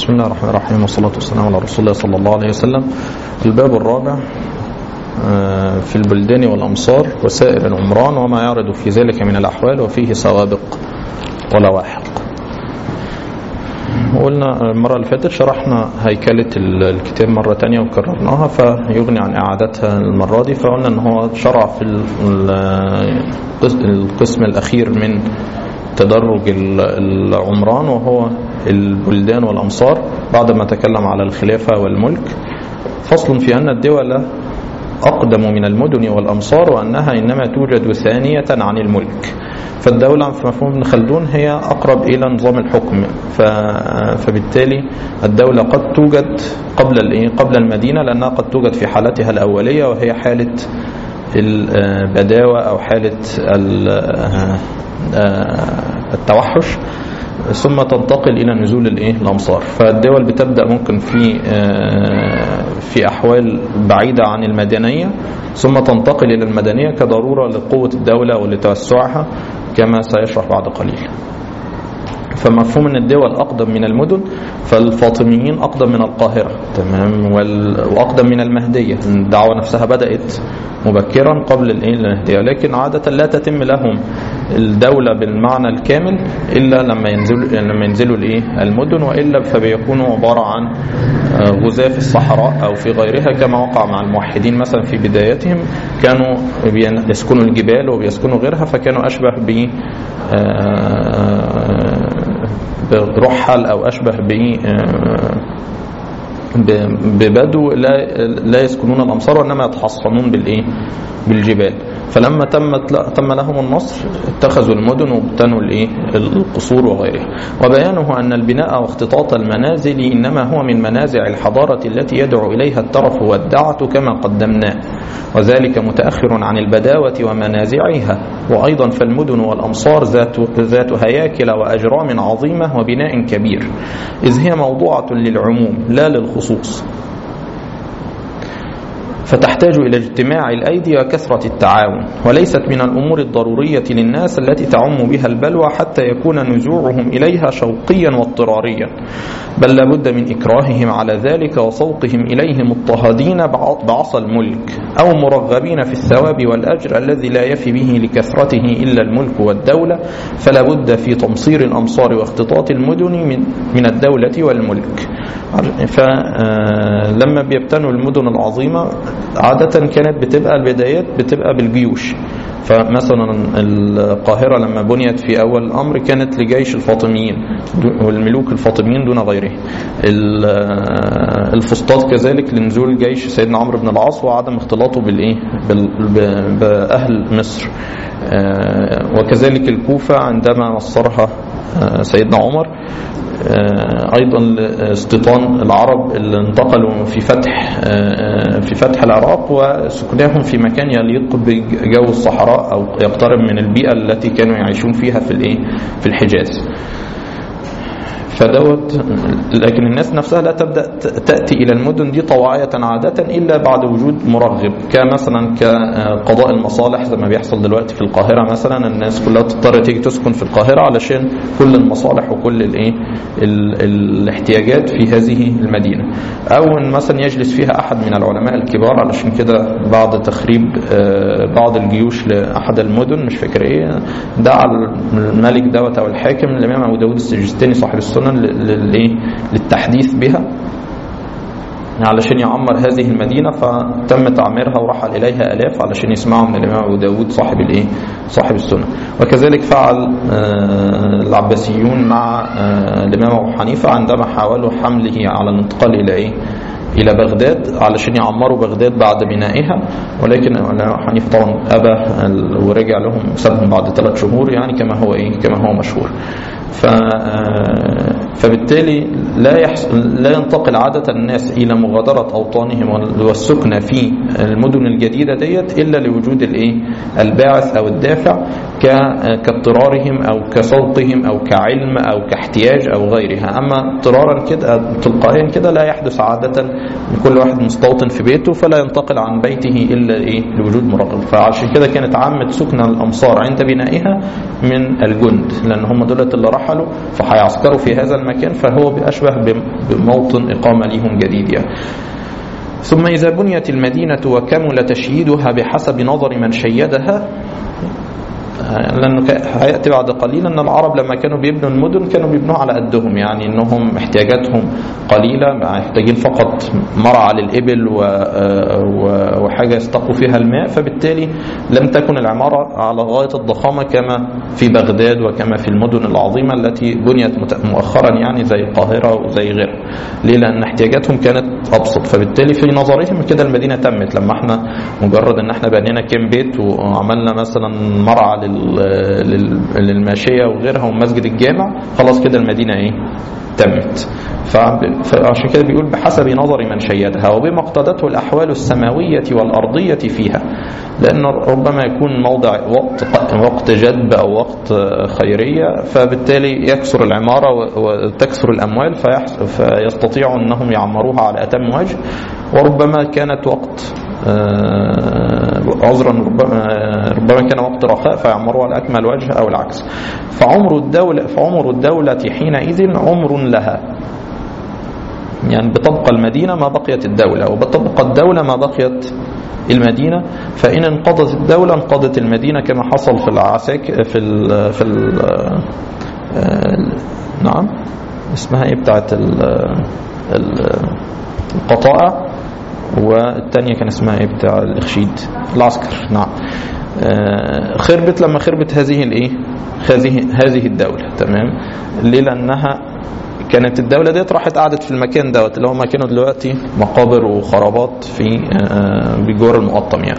بسم الله الرحمن الرحيم والصلاة والسلام على رسول الله صلى الله عليه وسلم الباب الرابع في البلدان والأمصار وسائر العمران وما يعرض في ذلك من الأحوال وفيه سوابق ولواحق قلنا المرة اللي فاتت شرحنا هيكلة الكتاب مرة تانية وكررناها فيغني عن إعادتها المرة دي فقلنا أن هو شرع في القسم الأخير من تدرج العمران وهو البلدان والأمصار بعد ما تكلم على الخلافة والملك فصل في أن الدول أقدم من المدن والأمصار وأنها إنما توجد ثانية عن الملك فالدولة في مفهوم ابن خلدون هي أقرب إلى نظام الحكم فبالتالي الدولة قد توجد قبل قبل المدينة لأنها قد توجد في حالتها الأولية وهي حالة البداوة أو حالة التوحش ثم تنتقل الى نزول الايه الامصار فالدول بتبدا ممكن في في احوال بعيده عن المدنيه ثم تنتقل الى المدنيه كضروره لقوه الدوله ولتوسعها كما سيشرح بعد قليل فمفهوم ان الدول اقدم من المدن فالفاطميين اقدم من القاهره تمام واقدم من المهديه الدعوه نفسها بدات مبكرا قبل الايه المهديه لكن عاده لا تتم لهم الدوله بالمعنى الكامل الا لما ينزلوا لما ينزلوا الايه المدن والا فبيكونوا عباره عن غزاة في الصحراء او في غيرها كما وقع مع الموحدين مثلا في بدايتهم كانوا يسكنوا الجبال وبيسكنوا غيرها فكانوا اشبه ب برحل او اشبه ب ببدو لا لا يسكنون الامصار وانما يتحصنون بالايه بالجبال فلما تمت تم لهم النصر اتخذوا المدن وابتنوا الايه القصور وغيرها وبيانه ان البناء واختطاط المنازل انما هو من منازع الحضاره التي يدعو اليها الترف والدعه كما قدمناه وذلك متاخر عن البداوه ومنازعها وايضا فالمدن والامصار ذات ذات هياكل واجرام عظيمه وبناء كبير اذ هي موضوعه للعموم لا للخصوص فتحتاج إلى اجتماع الأيدي وكثرة التعاون وليست من الأمور الضرورية للناس التي تعم بها البلوى حتى يكون نزوعهم إليها شوقيا واضطراريا بل لابد من إكراههم على ذلك وسوقهم إليه مضطهدين بعصا الملك أو مرغبين في الثواب والأجر الذي لا يفي به لكثرته إلا الملك والدولة فلا بد في تمصير الأمصار واختطاط المدن من, من الدولة والملك فلما بيبتنوا المدن العظيمة عادة كانت بتبقى البدايات بتبقى بالجيوش فمثلا القاهرة لما بنيت في أول الأمر كانت لجيش الفاطميين والملوك الفاطميين دون غيره الفسطاط كذلك لنزول جيش سيدنا عمرو بن العاص وعدم اختلاطه بالإيه بأهل مصر وكذلك الكوفة عندما نصرها سيدنا عمر ايضا استيطان العرب اللي انتقلوا في فتح في فتح العراق وسكناهم في مكان يليق بجو الصحراء او يقترب من البيئه التي كانوا يعيشون فيها في الايه في الحجاز فدوت لكن الناس نفسها لا تبدا تاتي الى المدن دي طواعيه عاده الا بعد وجود مرغب كمثلا كقضاء المصالح زي ما بيحصل دلوقتي في القاهره مثلا الناس كلها تضطر تيجي تسكن في القاهره علشان كل المصالح وكل الايه الاحتياجات في هذه المدينه او ان مثلا يجلس فيها احد من العلماء الكبار علشان كده بعد تخريب بعض الجيوش لاحد المدن مش فاكر ايه دعا الملك دوت او الحاكم الامام ابو داود السجستاني صاحب السنه للتحديث بها علشان يعمر هذه المدينة فتم تعميرها ورحل إليها ألاف علشان يسمعوا من الإمام أبو داود صاحب الإيه؟ صاحب السنة وكذلك فعل العباسيون مع الإمام أبو حنيفة عندما حاولوا حمله على الانتقال إلى إيه؟ إلى بغداد علشان يعمروا بغداد بعد بنائها ولكن الإمام حنيفة طبعا أبى ورجع لهم سابهم بعد ثلاث شهور يعني كما هو إيه؟ كما هو مشهور ف فبالتالي لا يحس... لا ينتقل عادة الناس إلى مغادرة أوطانهم والسكنة في المدن الجديدة ديت إلا لوجود الإيه؟ الباعث أو الدافع كاضطرارهم أو كسلطهم أو كعلم أو كاحتياج أو غيرها أما اضطرارا كده تلقائيا كده لا يحدث عادة كل واحد مستوطن في بيته فلا ينتقل عن بيته إلا إيه لوجود مرغب فعشان كده كانت عامة سكن الأمصار عند بنائها من الجند لأن هم دولة اللي رحلوا فهيعسكروا في هذا المكان فهو بأشبه بموطن إقامة ليهم جديد يعني ثم إذا بنيت المدينة وكمل تشييدها بحسب نظر من شيدها لانه هياتي بعد قليل ان العرب لما كانوا بيبنوا المدن كانوا بيبنوها على قدهم يعني انهم احتياجاتهم قليله محتاجين فقط مرعى للابل وحاجه يستقوا فيها الماء فبالتالي لم تكن العماره على غايه الضخامه كما في بغداد وكما في المدن العظيمه التي بنيت مؤخرا يعني زي القاهره وزي غيرها ليه لان احتياجاتهم كانت ابسط فبالتالي في نظرهم كده المدينه تمت لما احنا مجرد ان احنا بنينا كام بيت وعملنا مثلا مرعى للماشيه وغيرها ومسجد الجامع خلاص كده المدينه ايه تمت فعشان كده بيقول بحسب نظر من شيدها وبما اقتضته الاحوال السماويه والارضيه فيها لان ربما يكون موضع وقت وقت جدب او وقت خيريه فبالتالي يكثر العماره وتكثر الاموال فيستطيعوا انهم يعمروها على اتم وجه وربما كانت وقت عذرا ربما, ربما كان وقت رخاء فيعمروا على اكمل وجه او العكس فعمر الدوله فعمر الدوله حينئذ عمر لها يعني بتبقى المدينه ما بقيت الدوله وبتبقى الدوله ما بقيت المدينة فإن انقضت الدولة انقضت المدينة كما حصل في العساك في ال في ال نعم اسمها ايه بتاعت القطائع والتانية كان اسمها ايه بتاع الاخشيد العسكر نعم خربت لما خربت هذه الايه هذه هذه الدولة تمام ليه لانها كانت الدولة ديت راحت قعدت في المكان دوت اللي هو مكانه دلوقتي مقابر وخرابات في بجوار المقطم يعني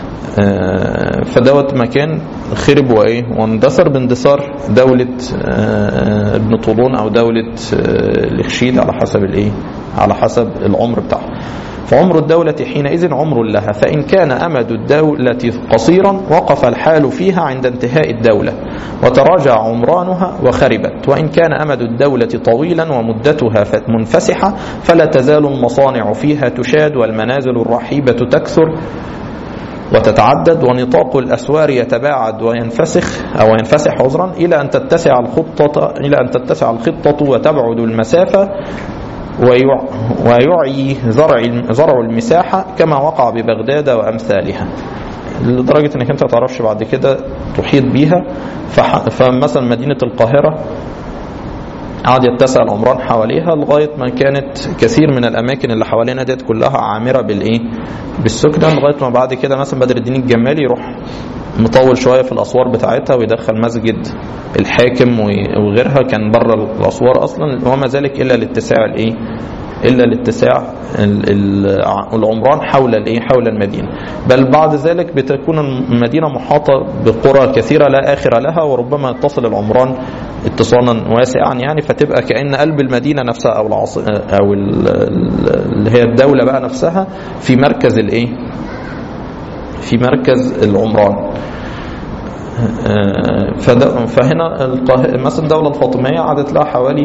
فدوت مكان خرب وايه واندثر باندثار دولة ابن طولون او دولة الاخشيد على حسب الايه على حسب العمر بتاعها فعمر الدولة حينئذ عمر لها فإن كان أمد الدولة قصيرا وقف الحال فيها عند انتهاء الدولة وتراجع عمرانها وخربت وإن كان أمد الدولة طويلا ومدتها منفسحة فلا تزال المصانع فيها تشاد والمنازل الرحيبة تكثر وتتعدد ونطاق الأسوار يتباعد وينفسخ أو ينفسح عذرا إلى أن تتسع الخطة إلى أن تتسع الخطة وتبعد المسافة ويعي زرع زرع المساحة كما وقع ببغداد وأمثالها لدرجة انك انت ما تعرفش بعد كده تحيط بيها فمثلا مدينة القاهرة قعد يتسع العمران حواليها لغاية ما كانت كثير من الأماكن اللي حوالينا ديت كلها عامرة بالإيه؟ بالسكنة لغاية ما بعد كده مثلا بدر الدين الجمالي يروح مطول شوية في الأسوار بتاعتها ويدخل مسجد الحاكم وغيرها كان بره الأسوار أصلا وما ذلك إلا لاتساع الإيه؟ الا لاتساع العمران حول الايه حول المدينه بل بعد ذلك بتكون المدينه محاطه بقرى كثيره لا اخر لها وربما يتصل العمران اتصالا واسعا يعني فتبقى كان قلب المدينه نفسها او العاص او اللي هي الدوله بقى نفسها في مركز الايه في مركز العمران فهنا مثلا الدولة الفاطمية قعدت لها حوالي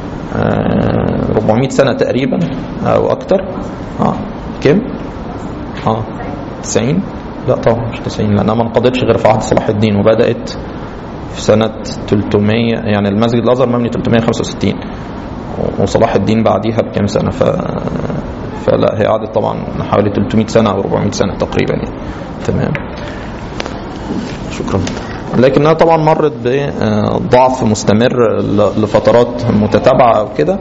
400 سنة تقريبا أو أكتر اه كم؟ اه 90 لا طبعا مش 90 لأنها ما انقضتش غير في عهد صلاح الدين وبدأت في سنة 300 يعني المسجد الأزهر مبني 365 وصلاح الدين بعديها بكام سنة ف فلا هي قعدت طبعا حوالي 300 سنة أو 400 سنة تقريبا يعني تمام شكرا لكنها طبعا مرت بضعف مستمر لفترات متتابعة أو كده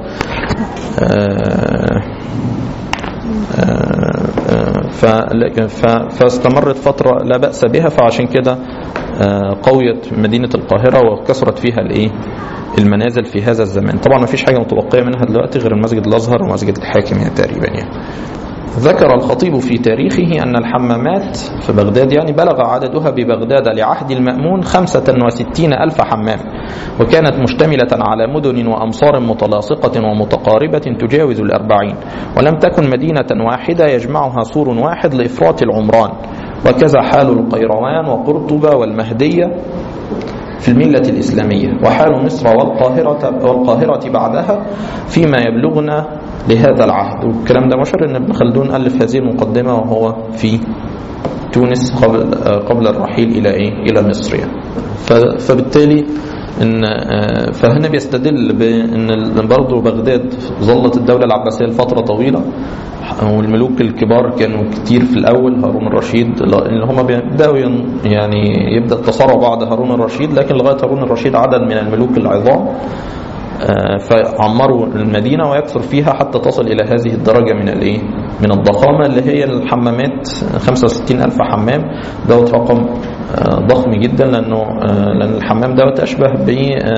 فاستمرت فترة لا بأس بها فعشان كده قويت مدينة القاهرة وكثرت فيها الايه المنازل في هذا الزمان طبعا ما فيش حاجة متبقية منها دلوقتي غير المسجد الأزهر ومسجد الحاكم يعني تقريبا يعني ذكر الخطيب في تاريخه أن الحمامات في بغداد يعني بلغ عددها ببغداد لعهد المأمون خمسة وستين ألف حمام وكانت مشتملة على مدن وأمصار متلاصقة ومتقاربة تجاوز الأربعين ولم تكن مدينة واحدة يجمعها سور واحد لإفراط العمران وكذا حال القيروان وقرطبة والمهدية في الملة الإسلامية وحال مصر والقاهرة, والقاهرة بعدها فيما يبلغنا لهذا العهد والكلام ده مشهور أن ابن خلدون ألف هذه المقدمة وهو في تونس قبل قبل الرحيل إلى إيه؟ إلى مصر يعني. فبالتالي ان فهنا بيستدل بان برضه بغداد ظلت الدوله العباسيه لفتره طويله والملوك الكبار كانوا كتير في الاول هارون الرشيد اللي هم بيبداوا يعني يبدا التصارع بعد هارون الرشيد لكن لغايه هارون الرشيد عدد من الملوك العظام فعمروا المدينه ويكثر فيها حتى تصل الى هذه الدرجه من الايه؟ من الضخامه اللي هي الحمامات 65 الف حمام دوت رقم ضخم جدا لانه لان الحمام دوت اشبه ب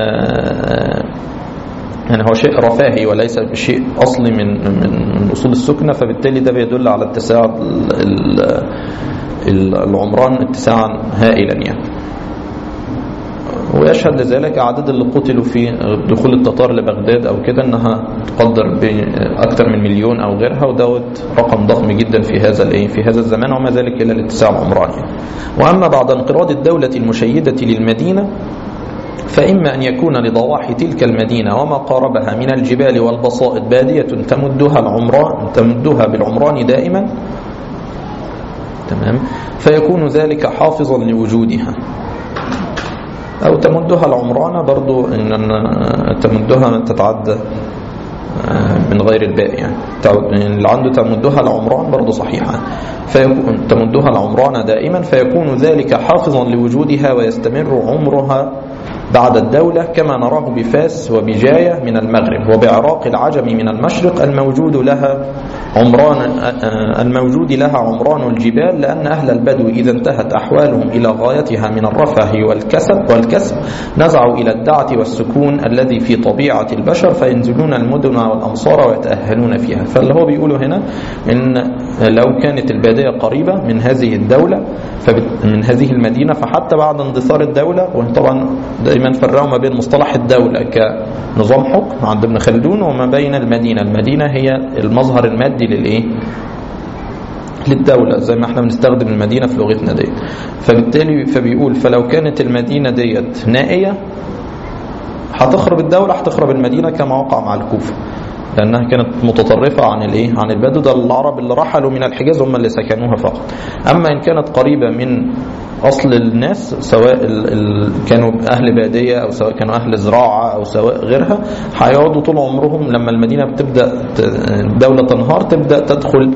يعني هو شيء رفاهي وليس شيء اصلي من من من اصول السكنه فبالتالي ده بيدل على اتساع العمران اتساعا هائلا يعني ويشهد لذلك أعداد اللي قتلوا في دخول التتار لبغداد أو كده أنها تقدر بأكثر من مليون أو غيرها ودوت رقم ضخم جدا في هذا الإيه في هذا الزمان وما ذلك إلى الاتساع العمراني وأما بعد انقراض الدولة المشيدة للمدينة فإما أن يكون لضواحي تلك المدينة وما قاربها من الجبال والبسائط بادية تمدها العمران تمدها بالعمران دائما تمام فيكون ذلك حافظا لوجودها أو تمدها العمرانة برضو إن تمدها تتعدى من غير الباقي يعني اللي عنده تمدها العمران برضو صحيحة فيكون تمدها العمران دائما فيكون ذلك حافظا لوجودها ويستمر عمرها بعد الدولة كما نراه بفاس وبجاية من المغرب وبعراق العجم من المشرق الموجود لها عمران الموجود لها عمران الجبال لأن أهل البدو إذا انتهت أحوالهم إلى غايتها من الرفاه والكسب والكسب نزعوا إلى الدعة والسكون الذي في طبيعة البشر فينزلون المدن والأمصار ويتأهلون فيها فاللي هو بيقوله هنا إن لو كانت البادية قريبة من هذه الدولة من هذه المدينة فحتى بعد اندثار الدولة وطبعا دائما فرقوا ما بين مصطلح الدولة كنظام حكم عند ابن خلدون وما بين المدينة المدينة هي المظهر المادي للإيه للدولة زي ما احنا بنستخدم المدينة في لغتنا ديت فبالتالي فبيقول فلو كانت المدينة ديت نائية هتخرب الدولة هتخرب المدينة كما وقع مع الكوفة لانها كانت متطرفه عن الايه عن البدو ده العرب اللي رحلوا من الحجاز هم اللي سكنوها فقط اما ان كانت قريبه من اصل الناس سواء ال ال كانوا اهل باديه او سواء كانوا اهل زراعه او سواء غيرها هيقعدوا طول عمرهم لما المدينه بتبدا الدوله تنهار تبدا تدخل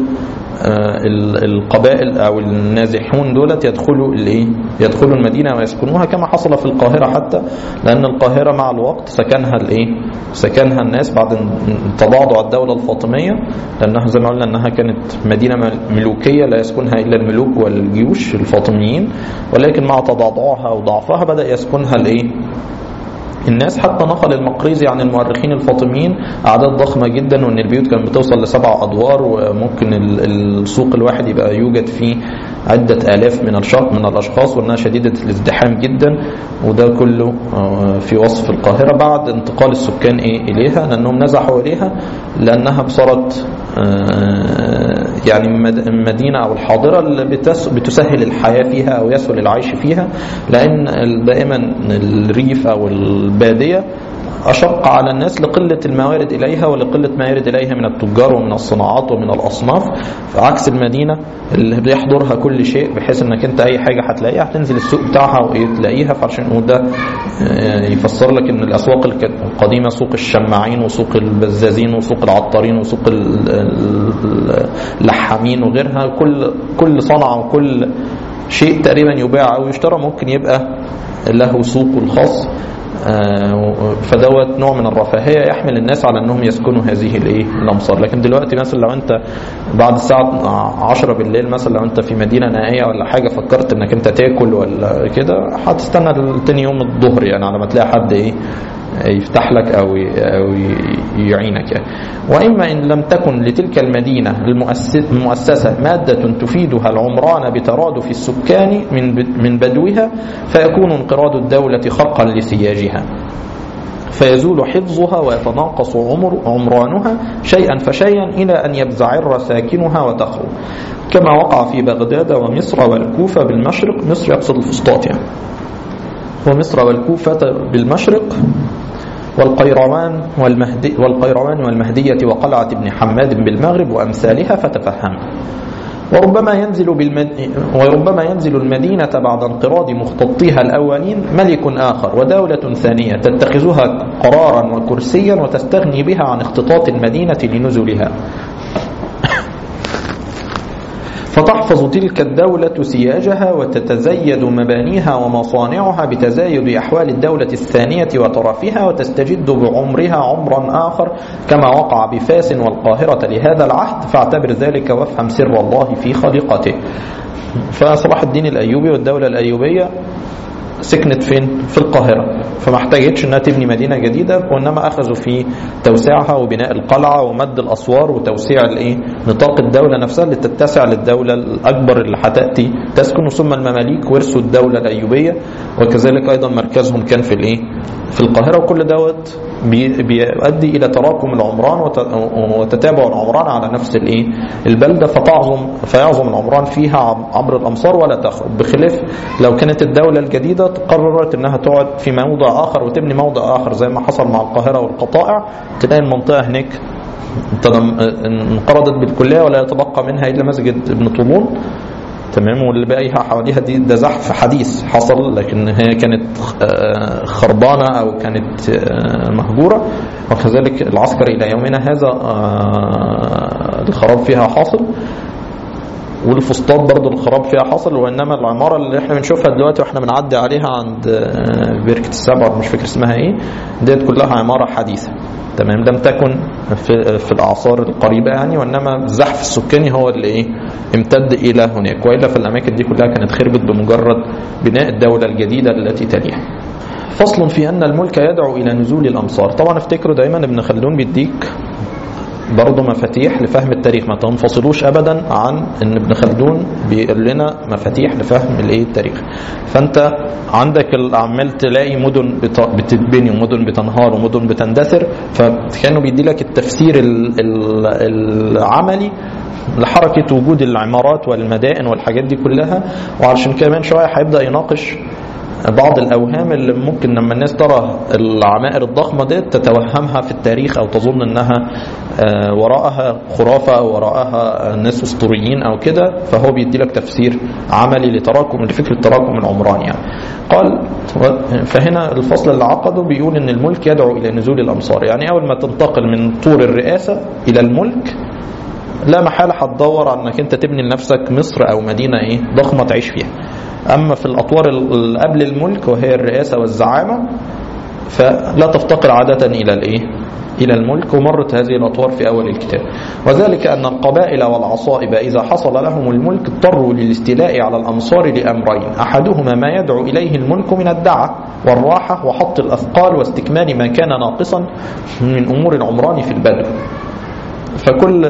القبائل او النازحون دولت يدخلوا الايه يدخلوا المدينه ويسكنوها كما حصل في القاهره حتى لان القاهره مع الوقت سكنها الايه سكنها الناس بعد تضاضع الدوله الفاطميه لانها زي ما قلنا انها كانت مدينه ملوكيه لا يسكنها الا الملوك والجيوش الفاطميين ولكن مع تضاضعها وضعفها بدا يسكنها الايه الناس حتى نقل المقريزي عن المؤرخين الفاطميين أعداد ضخمة جدا وأن البيوت كانت بتوصل لسبع أدوار وممكن السوق الواحد يبقى يوجد فيه عدة آلاف من من الأشخاص وأنها شديدة الازدحام جدا وده كله في وصف القاهرة بعد انتقال السكان إيه إليها لأنهم نزحوا إليها لأنها صارت يعني المدينة أو الحاضرة اللي بتسهل الحياة فيها أو يسهل العيش فيها لأن دائما الريف أو البادية أشق على الناس لقلة الموارد إليها ولقلة ما يرد إليها من التجار ومن الصناعات ومن الأصناف عكس المدينة اللي بيحضرها كل شيء بحيث انك انت اي حاجة هتلاقيها هتنزل السوق بتاعها وتلاقيها فعشان وده يفسر لك ان الاسواق القديمة سوق الشماعين وسوق البزازين وسوق العطارين وسوق اللحامين وغيرها كل كل صنعة وكل شيء تقريبا يباع او يشترى ممكن يبقى له سوقه الخاص فدوت نوع من الرفاهيه يحمل الناس على انهم يسكنوا هذه الايه الامصار لكن دلوقتي مثلا لو انت بعد الساعه 10 بالليل مثلا لو انت في مدينه نائيه ولا حاجه فكرت انك انت تاكل ولا كده هتستنى تاني يوم الظهر يعني على ما تلاقي حد ايه يفتح لك أو أو يعينك يعني. وإما إن لم تكن لتلك المدينة المؤسسة مادة تفيدها العمران بترادف السكان من من بدوها فيكون انقراض الدولة خرقا لسياجها فيزول حفظها ويتناقص عمر عمرانها شيئا فشيئا إلى أن يبزعر ساكنها وتخرج كما وقع في بغداد ومصر والكوفة بالمشرق مصر يقصد الفسطاط يعني ومصر والكوفة بالمشرق والقيروان والمهدي والقيروان والمهدية وقلعة ابن حماد بالمغرب وأمثالها فتفهم وربما ينزل بالمد... وربما ينزل المدينة بعد انقراض مختطيها الأولين ملك آخر ودولة ثانية تتخذها قرارا وكرسيا وتستغني بها عن اختطاط المدينة لنزلها فتحفظ تلك الدولة سياجها وتتزيد مبانيها ومصانعها بتزايد أحوال الدولة الثانية وطرفها وتستجد بعمرها عمرا آخر كما وقع بفاس والقاهرة لهذا العهد فاعتبر ذلك وافهم سر الله في خليقته فصلاح الدين الأيوبي والدولة الأيوبية سكنت فين؟ في القاهرة فما احتاجتش انها تبني مدينة جديدة وانما اخذوا في توسيعها وبناء القلعة ومد الاسوار وتوسيع الايه؟ نطاق الدولة نفسها لتتسع للدولة الاكبر اللي هتاتي تسكن ثم المماليك ورثوا الدولة الايوبية وكذلك ايضا مركزهم كان في الايه؟ في القاهرة وكل دوت بيؤدي الى تراكم العمران وتتابع العمران على نفس الايه البلده فتعظم فيعظم العمران فيها عبر الامصار ولا تخرج بخلاف لو كانت الدوله الجديده قررت انها تقعد في موضع اخر وتبني موضع اخر زي ما حصل مع القاهره والقطائع تلاقي المنطقه هناك انقرضت بالكليه ولا يتبقى منها الا مسجد ابن طولون تمام واللي باقيها حواليها دي ده زحف حديث حصل لكن هي كانت خربانة أو كانت مهجورة وكذلك العسكر إلى يومنا هذا الخراب فيها حاصل والفسطاط برضو الخراب فيها حصل وانما العماره اللي احنا بنشوفها دلوقتي واحنا بنعدي عليها عند بركه السبع مش فاكر اسمها ايه ديت كلها عماره حديثه تمام لم تكن في, في الاعصار القريبه يعني وانما الزحف السكاني هو اللي ايه امتد الى هناك والا في الاماكن دي كلها كانت خربت بمجرد بناء الدوله الجديده التي تليها فصل في ان الملك يدعو الى نزول الامصار طبعا افتكروا دايما ابن خلدون بيديك برضه مفاتيح لفهم التاريخ ما تنفصلوش ابدا عن ان ابن خلدون بيقول لنا مفاتيح لفهم الايه التاريخ فانت عندك عمال تلاقي مدن بتتبني ومدن بتنهار ومدن بتندثر فكانوا بيدي لك التفسير العملي لحركة وجود العمارات والمدائن والحاجات دي كلها وعشان كمان شوية هيبدأ يناقش بعض الأوهام اللي ممكن لما الناس ترى العمائر الضخمة دي تتوهمها في التاريخ أو تظن أنها وراءها خرافة أو وراءها ناس أسطوريين أو كده فهو بيدي لك تفسير عملي لتراكم لفكرة تراكم العمران يعني قال فهنا الفصل اللي عقده بيقول أن الملك يدعو إلى نزول الأمصار يعني أول ما تنتقل من طور الرئاسة إلى الملك لا محالة هتدور على انك انت تبني لنفسك مصر او مدينة ايه ضخمة تعيش فيها اما في الاطوار اللي قبل الملك وهي الرئاسة والزعامة فلا تفتقر عادة الى الايه الى الملك ومرت هذه الاطوار في اول الكتاب وذلك ان القبائل والعصائب اذا حصل لهم الملك اضطروا للاستيلاء على الامصار لامرين احدهما ما يدعو اليه الملك من الدعه والراحه وحط الاثقال واستكمال ما كان ناقصا من امور العمران في البدو فكل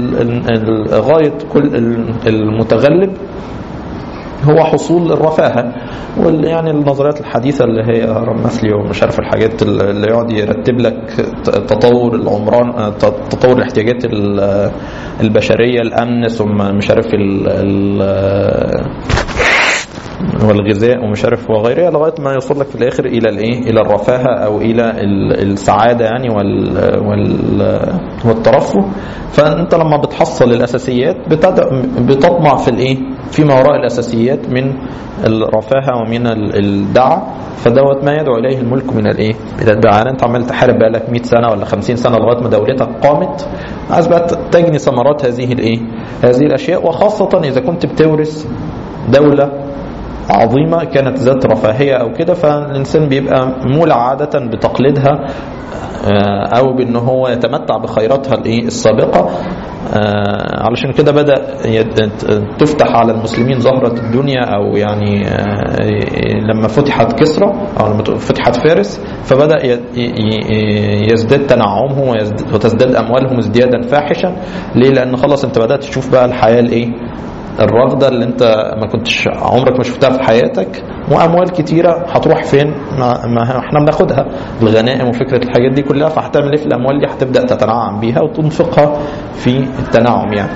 غاية كل المتغلب هو حصول الرفاهة يعني النظريات الحديثة اللي هي رمسلي ومش عارف الحاجات اللي يقعد يرتب لك تطور العمران تطور الاحتياجات البشرية الأمن ثم مش عارف ال والغذاء ومش عارف وغيرها لغايه ما يوصل لك في الاخر الى الايه الى الرفاهه او الى السعاده يعني وال, وال والترفه فانت لما بتحصل الاساسيات بتطمع في الايه فيما وراء الاساسيات من الرفاهه ومن الدعه فدوت ما يدعو اليه الملك من الايه الى الدعه يعني انت عمال تحارب بقالك 100 سنه ولا 50 سنه لغايه ما دولتك قامت عايز بقى تجني ثمرات هذه الايه هذه الاشياء وخاصه اذا كنت بتورث دوله عظيمة كانت ذات رفاهية أو كده فالإنسان بيبقى مولع عادة بتقليدها أو بأنه هو يتمتع بخيراتها الإيه السابقة علشان كده بدأ تفتح على المسلمين زهرة الدنيا أو يعني لما فتحت كسرى أو لما فتحت فارس فبدأ يزداد تنعمهم وتزداد أموالهم ازديادا فاحشا ليه؟ لأن خلاص أنت بدأت تشوف بقى الحياة الإيه الرغدة اللي انت ما كنتش عمرك ما شفتها في حياتك واموال كتيره هتروح فين ما, ما احنا بناخدها الغنائم وفكره الحاجات دي كلها فهتعمل ايه في الاموال دي هتبدا تتنعم بيها وتنفقها في التنعم يعني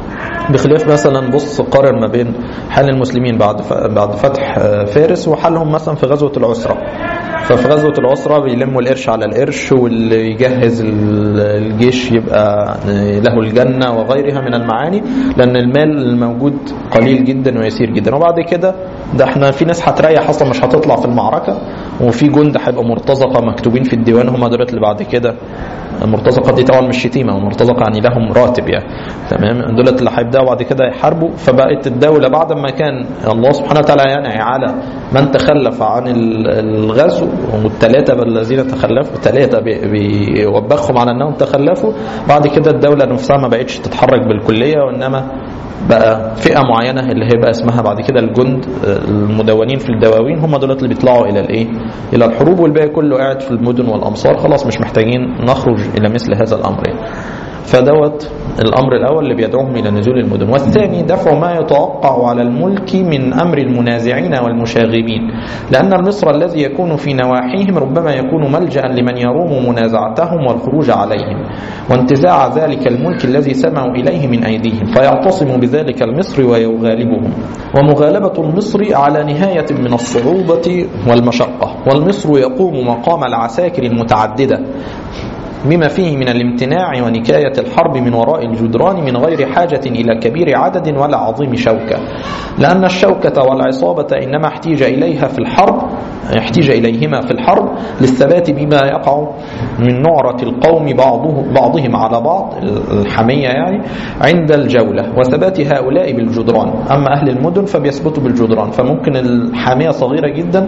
بخلاف مثلا بص قارن ما بين حال المسلمين بعد بعد فتح فارس وحالهم مثلا في غزوه العسره ففي غزوه العسره بيلموا القرش على القرش واللي يجهز الجيش يبقى له الجنه وغيرها من المعاني لان المال الموجود قليل جدا ويسير جدا وبعد كده ده احنا في ناس هتريح اصلا مش هتطلع في المعركه وفي جند هيبقى مرتزقه مكتوبين في الديوان هم دول اللي بعد كده المرتزقه دي طبعا مش شتيمه المرتزقه يعني لهم راتب يعني تمام دولت اللي هيبداوا بعد كده يحاربوا فبقت الدوله بعد ما كان الله سبحانه وتعالى ينعي على من تخلف عن الغزو والثلاثه الذين تخلفوا ثلاثه بيوبخهم على انهم تخلفوا بعد كده الدوله نفسها ما بقتش تتحرك بالكليه وانما بقى فئه معينه اللي هيبقى اسمها بعد كده الجند المدونين في الدواوين هم دول اللي بيطلعوا الى الايه؟ الى الحروب والباقي كله قاعد في المدن والامصار خلاص مش محتاجين نخرج الى مثل هذا الامر يعني. فدوت الامر الاول اللي بيدعوهم الى نزول المدن والثاني دفع ما يتوقع على الملك من امر المنازعين والمشاغبين لان المصر الذي يكون في نواحيهم ربما يكون ملجا لمن يروم منازعتهم والخروج عليهم وانتزاع ذلك الملك الذي سمعوا اليه من ايديهم فيعتصم بذلك المصر ويغالبهم ومغالبه المصر على نهايه من الصعوبه والمشقه والمصر يقوم مقام العساكر المتعدده بما فيه من الامتناع ونكاية الحرب من وراء الجدران من غير حاجة إلى كبير عدد ولا عظيم شوكة لأن الشوكة والعصابة إنما احتيج إليها في الحرب احتيج إليهما في الحرب للثبات بما يقع من نعرة القوم بعضه بعضهم على بعض الحمية يعني عند الجولة وثبات هؤلاء بالجدران أما أهل المدن فبيثبتوا بالجدران فممكن الحامية صغيرة جدا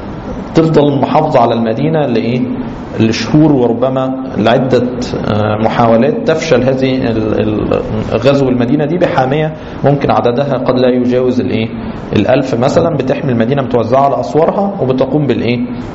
تفضل محافظة على المدينة لإيه؟ لشهور وربما لعدة محاولات تفشل هذه غزو المدينة دي بحامية ممكن عددها قد لا يجاوز الإيه؟ الألف مثلا بتحمي المدينة متوزعة على أسوارها وبتقوم بالإيه؟